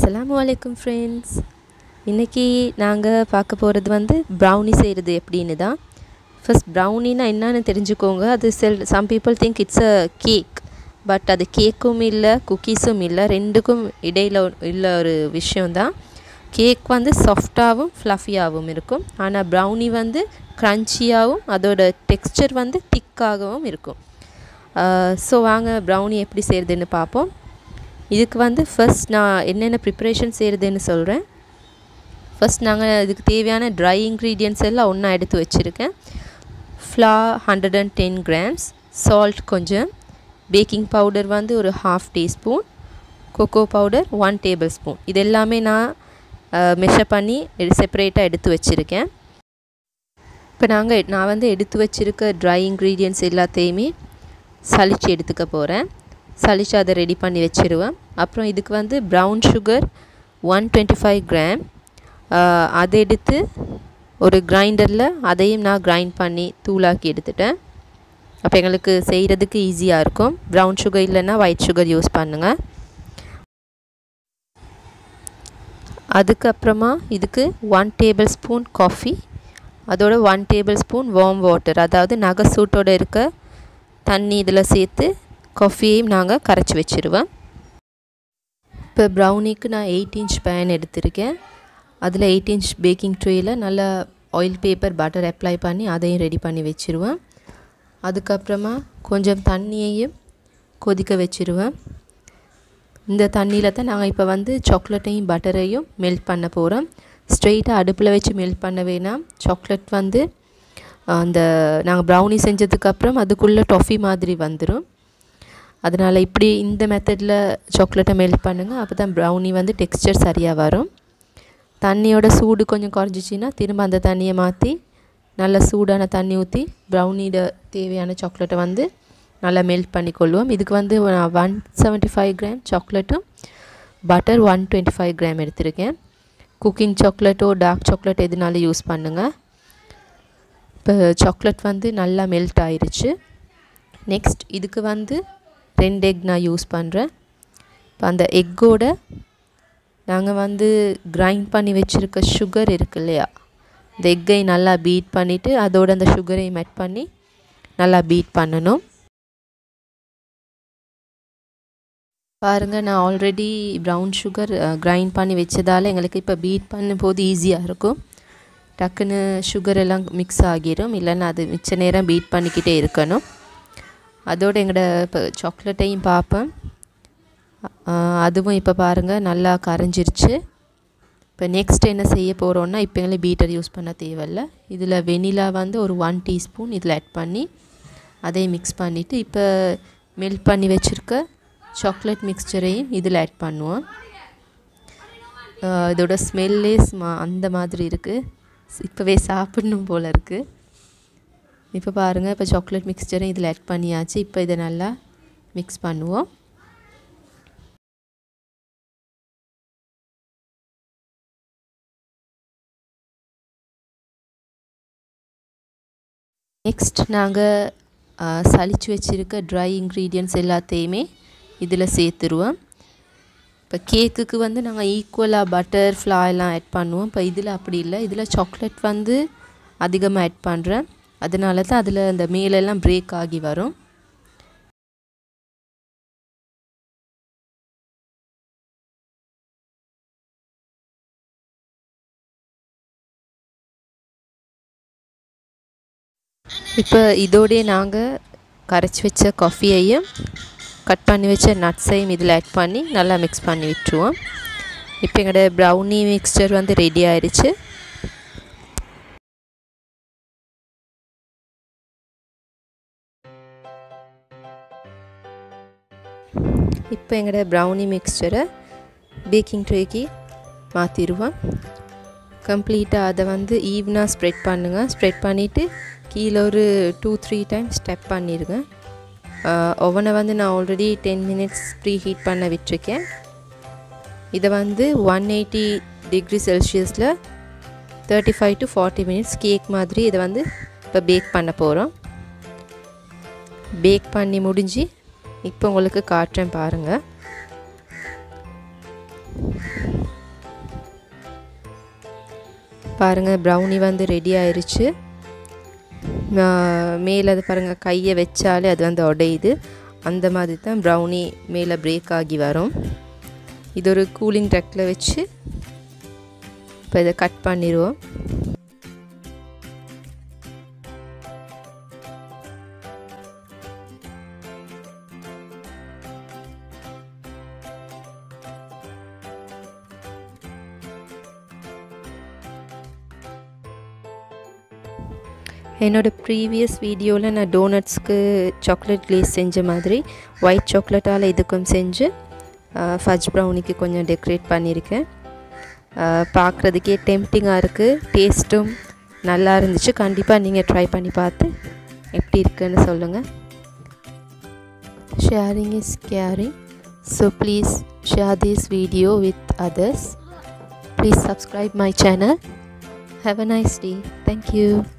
அஸ்ஸலாமு அலைக்கும் ஃப்ரெண்ட்ஸ் இன்றைக்கி நாங்கள் பார்க்க போகிறது வந்து ப்ரௌனி செய்கிறது எப்படின்னு தான் ஃபஸ்ட் ப்ரௌனினா என்னன்னு தெரிஞ்சுக்கோங்க அது செல் some people think it's a cake but அது கேக்கும் இல்லை குக்கீஸும் இல்லை ரெண்டுக்கும் இடையில் உள்ள ஒரு விஷயந்தான் கேக் வந்து சாஃப்டாகவும் ஃப்ளஃபியாகவும் இருக்கும் ஆனால் ப்ரௌனி வந்து க்ரன்ச்சியாகவும் அதோட டெக்ஸ்சர் வந்து திக்காகவும் இருக்கும் ஸோ வாங்க ப்ரௌனி எப்படி செய்கிறதுன்னு பார்ப்போம் இதுக்கு வந்து ஃபஸ்ட் நான் என்னென்ன ப்ரிப்ரேஷன் செய்கிறதுன்னு சொல்கிறேன் ஃபஸ்ட் நாங்கள் இதுக்கு தேவையான ட்ரை இன்க்ரீடியன்ட்ஸ் எல்லாம் ஒன்றா எடுத்து வச்சுருக்கேன் flour hundred and ten grams salt கொஞ்சம் பேக்கிங் பவுடர் வந்து ஒரு half teaspoon cocoa powder one tablespoon இது எல்லாமே நான் மெஷர் பண்ணி செப்பரேட்டாக எடுத்து வச்சுருக்கேன் இப்போ நாங்கள் நான் வந்து எடுத்து வச்சுருக்க ட்ரை இன்க்ரீடியன்ட்ஸ் எல்லாத்தையுமே சளிச்சு எடுத்துக்க போகிறேன் சளிச்சு அதை ரெடி பண்ணி வச்சுருவேன் அப்புறம் இதுக்கு வந்து brown sugar one twenty five gram அதை எடுத்து ஒரு கிரைண்டரில் அதையும் நான் கிரைண்ட் பண்ணி தூளாக்கி எடுத்துட்டேன் அப்போ எங்களுக்கு செய்கிறதுக்கு ஈஸியாக இருக்கும் ப்ரௌன் சுகர் இல்லைன்னா ஒயிட் சுகர் யூஸ் பண்ணுங்கள் அதுக்கப்புறமா இதுக்கு ஒன் டேபிள் ஸ்பூன் காஃபி அதோட one tablespoon warm water அதாவது நகை சூட்டோடு இருக்க தண்ணி இதில் சேர்த்து காஃபியையும் நாங்கள் கரைச்சி வச்சுருவேன் இப்போ ப்ரௌனிக்கு நான் எயிட் இன்ச் பேன் எடுத்திருக்கேன் அதில் எயிட் இன்ச் பேக்கிங் ட்ரேயில் நல்லா ஆயில் பேப்பர் பட்டர் அப்ளை பண்ணி அதையும் ரெடி பண்ணி வச்சுருவேன் அதுக்கப்புறமா கொஞ்சம் தண்ணியையும் கொதிக்க வச்சுருவேன் இந்த தண்ணியில் தான் நாங்கள் இப்போ வந்து சாக்லேட்டையும் பட்டரையும் மெல்ட் பண்ண போகிறோம் ஸ்ட்ரெயிட்டாக அடுப்பில் வச்சு மெல்ட் பண்ண வேணாம் சாக்லேட் வந்து அந்த நாங்கள் ப்ரௌனி செஞ்சதுக்கப்புறம் அதுக்குள்ளே டொஃபி மாதிரி வந்துடும் அதனால் இப்படி இந்த மெத்தடில் சாக்லேட்டை மெல்ட் பண்ணுங்கள் அப்போ தான் ப்ரௌனி வந்து டெக்ஸ்டர் சரியாக வரும் தண்ணியோட சூடு கொஞ்சம் குறைஞ்சிச்சின்னா திரும்ப அந்த தண்ணியை மாற்றி நல்ல சூடான தண்ணி ஊற்றி ப்ரௌனியோட தேவையான சாக்லேட்டை வந்து நல்லா மெல்ட் பண்ணி கொள்வோம் இதுக்கு வந்து ஒன் செவன்ட்டி ஃபைவ் கிராம் சாக்லேட்டும் butter one twenty five gram எடுத்திருக்கேன் குக்கிங் சாக்லேட்டோ டார்க் சாக்லேட் எதுனாலும் யூஸ் பண்ணுங்கள் இப்போ சாக்லேட் வந்து நல்லா மெல்ட் ஆயிடுச்சு நெக்ஸ்ட் இதுக்கு வந்து ரெண்டு எக் நான் யூஸ் பண்ணுறேன் இப்போ அந்த எக்கோட நாங்கள் வந்து கிரைண்ட் பண்ணி வச்சுருக்க சுகர் இருக்கு இல்லையா இந்த எக்கை நல்லா பீட் பண்ணிவிட்டு அதோட அந்த சுகரையும் மெட் பண்ணி நல்லா பீட் பண்ணணும் பாருங்கள் நான் ஆல்ரெடி ப்ரௌன் சுகர் கிரைண்ட் பண்ணி வச்சதால் எங்களுக்கு இப்போ பீட் பண்ணும்போது ஈஸியாக இருக்கும் டக்குன்னு சுகர் எல்லாம் மிக்ஸ் ஆகிரும் இல்லைன்னா அது மிச்ச நேரம் பீட் பண்ணிக்கிட்டே இருக்கணும் அதோடு எங்களோட இப்போ சாக்லேட்டையும் பார்ப்பேன் அதுவும் இப்போ பாருங்கள் நல்லா கரைஞ்சிருச்சு இப்போ நெக்ஸ்ட் என்ன செய்ய போகிறோன்னா இப்போ எங்களுக்கு பீட்டர் யூஸ் பண்ண தேவையில்ல இதில் வெனிலா வந்து ஒரு ஒன் டீஸ்பூன் இதில் ஆட் பண்ணி அதையும் மிக்ஸ் பண்ணிவிட்டு இப்போ மெல்ட் பண்ணி வச்சுருக்க சாக்லேட் மிக்சரையும் இதில் ஆட் பண்ணுவோம் இதோட ஸ்மெல்லே மா அந்த மாதிரி இருக்குது இப்போவே சாப்பிடணும் போல் இருக்குது இப்போ பாருங்கள் இப்போ சாக்லேட் மிக்சரையும் இதில் ஆட் பண்ணியாச்சு இப்போ இதை நல்லா மிக்ஸ் பண்ணுவோம் நெக்ஸ்ட் நாங்கள் சளிச்சு வச்சுருக்க ட்ரை இன்க்ரீடியன்ட்ஸ் எல்லாத்தையுமே இதில் சேர்த்துருவோம் இப்போ கேக்குக்கு வந்து நாங்கள் ஈக்குவலாக பட்டர் ஃப்ளா எல்லாம் ஆட் பண்ணுவோம் இப்போ இதில் அப்படி இல்லை இதில் சாக்லேட் வந்து அதிகமாக ஆட் பண்ணுறேன் அதனால தான் அதில் அந்த மேலெல்லாம் பிரேக் ஆகி வரும் இப்போ இதோடய நாங்கள் கரைச்சி வச்ச காஃபியையும் கட் பண்ணி வச்ச நட்ஸையும் இதில் ஆட் பண்ணி நல்லா மிக்ஸ் பண்ணி விட்டுருவோம் இப்போ எங்களோட ப்ரௌனி மிக்ஸ்சர் வந்து ரெடி ஆயிடுச்சு இப்போ எங்களோட ப்ரௌனி மிக்ஸ்சரை பேக்கிங் ட்ரேக்கு மாற்றிடுவோம் கம்ப்ளீட்டாக அதை வந்து ஈவனாக ஸ்ப்ரெட் பண்ணுங்கள் ஸ்ப்ரெட் பண்ணிவிட்டு கீழே ஒரு டூ த்ரீ டைம் ஸ்டெப் பண்ணிடுங்க ஓவனை வந்து நான் already ten minutes preheat பண்ண விட்டுருக்கேன் இதை வந்து ஒன் எயிட்டி டிகிரி செல்சியஸில் thirty five to forty minutes cake மாதிரி இதை வந்து இப்போ பேக் பண்ண போகிறோம் பேக் பண்ணி முடிஞ்சு இப்போ உங்களுக்கு காட்டுறேன் பாருங்கள் பாருங்கள் ப்ரௌனி வந்து ரெடி ஆயிருச்சு மேலே அது பாருங்கள் கையை வச்சாலே அது வந்து உடையுது அந்த மாதிரி தான் ப்ரௌனி மேலே பிரேக் ஆகி வரும் இது ஒரு கூலிங் ட்ரக்கில் வச்சு இப்போ இதை கட் பண்ணிடுவோம் என்னோடய ப்ரீவியஸ் வீடியோவில் நான் டோனட்ஸ்க்கு சாக்லேட் க்ளேஸ் செஞ்ச மாதிரி ஒயிட் சாக்லேட்டால் இதுக்கும் செஞ்சு ஃபஜ் ப்ரௌனிக்கு கொஞ்சம் டெக்கரேட் பண்ணியிருக்கேன் பார்க்குறதுக்கே டெம்டிங்காக இருக்குது டேஸ்ட்டும் நல்லா இருந்துச்சு கண்டிப்பாக நீங்கள் ட்ரை பண்ணி பார்த்து எப்படி இருக்குன்னு சொல்லுங்கள் sharing is caring so please share this video with others please subscribe my channel have a nice day thank you